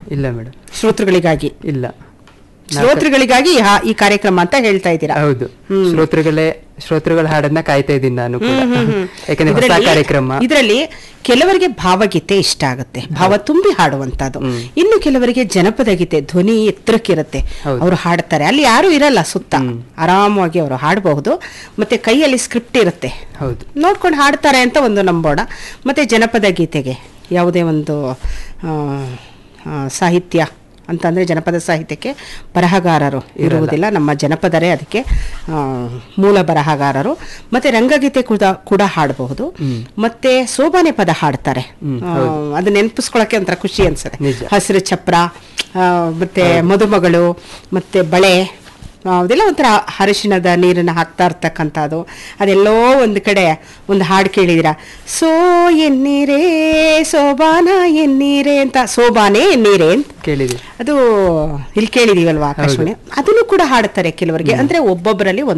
ಇಲ್ಲ ಮೇಡಮ್ ಶ್ರೋತೃಗಳಿಗಾಗಿ ಇಲ್ಲ ಶ್ರೋತೃಗಳಿಗಾಗಿ ಈ ಹಾ- ಈ ಕಾರ್ಯಕ್ರಮ ಅಂತ ಹೇಳ್ತಾ ಇದ್ದೀರಾ ಹೌದು ಶ್ರೋತೃಗಳೇ ಶ್ರೋತೃಗಳ ಹಾಡನ್ನ ಕಾಯ್ತಾ ಇದ್ದೀನಿ ನಾನು ಕೂಡ ಯಾಕಂದ್ರೆ ಹೊಸ ಇದ್ರಲ್ಲಿ- ಕಾರ್ಯಕ್ರಮ ಇದರಲ್ಲಿ ಕೆಲವರಿಗೆ ಭಾವಗೀತೆ ಇಷ್ಟ ಆಗುತ್ತೆ ಭಾವ ತುಂಬಿ ಹಾಡುವಂತದ್ದು ಇನ್ನು ಕೆಲವರಿಗೆ ಜನಪದ ಗೀತೆ ಧ್ವನಿ ಎತ್ತರಕ್ಕಿರುತ್ತೆ ಹೌದು. ಅವರು ಹಾಡ್ತಾರೆ ಅಲ್ಲಿ ಯಾರು ಇರಲ್ಲ ಸುತ್ತ ಆರಾಮವಾಗಿ ಅವರು ಹಾಡಬಹುದು ಮತ್ತೆ ಕೈಯಲ್ಲಿ ಸ್ಕ್ರಿಪ್ಟ್ ಇರುತ್ತೆ ಹೌದು ನೋಡ್ಕೊಂಡು ಹಾಡ್ತಾರೆ ಅಂತ ಒಂದು ನಂಬೋಣ ಮತ್ತೆ ಜನಪದ ಗೀತೆಗೆ ಯಾವುದೇ ಒಂದು ಆ, ಆ, ಸಾಹಿತ್ಯ ಅಂತಂದ್ರೆ ಜನಪದ ಸಾಹಿತ್ಯಕ್ಕೆ ಬರಹಗಾರರು ಇರುವುದಿಲ್ಲ ನಮ್ಮ ಜನಪದರೇ ಅದಕ್ಕೆ ಆ, ಮೂಲ ಬರಹಗಾರರು ಮತ್ತೆ ರಂಗಗೀತೆ ಕೂಡ ಕೂಡ ಹಾಡಬಹುದು ಮತ್ತೆ ಸೋಬಾನೆ ಪದ ಹಾಡ್ತಾರೆ ಆ, ಅದನ್ನ ನೆನಪಿಸ್ಕೊಳಕ್ಕೆ ಒಂಥರ ಖುಷಿ ಅನ್ಸುತ್ತೆ ನಿಜ. ಹಸಿರು ಚಪ್ರ ಆ, ಮತ್ತೆ ಮದುಮಗಳು ಮತ್ತೆ ಬಳೆ ಆ, ಅದೆಲ್ಲ ಒಂಥರ ಅರಿಶಿಣದ ನೀರನ್ನು ಹಾಕ್ತಾ ಇರ್ತಕ್ಕಂಥದ್ದು ಅದೆಲ್ಲೋ ಒಂದು ಕಡೆ ಒಂದು ಹಾಡು ಕೇಳಿದಿರ ಸೋ ಎನ್ನೀರೇ ಸೋಬಾನ ಎನ್ನೀರೇ ಅಂತ ಸೋಬಾನೆ ಎನ್ನೀರೇ ಅಂತ ಕೇಳಿದೆ ಅದು ಇಲ್ಲಿ ಕೇಳಿದೀವಲ್ವಾ ಆಕಾಶವಾಣಿ ಅದನ್ನು ಕೂಡ ಹಾಡುತ್ತಾರೆ ಕೆಲವರಿಗೆ ಅಂದ್ರೆ ಒಬ್ಬೊಬ್ಬರಲ್ಲಿ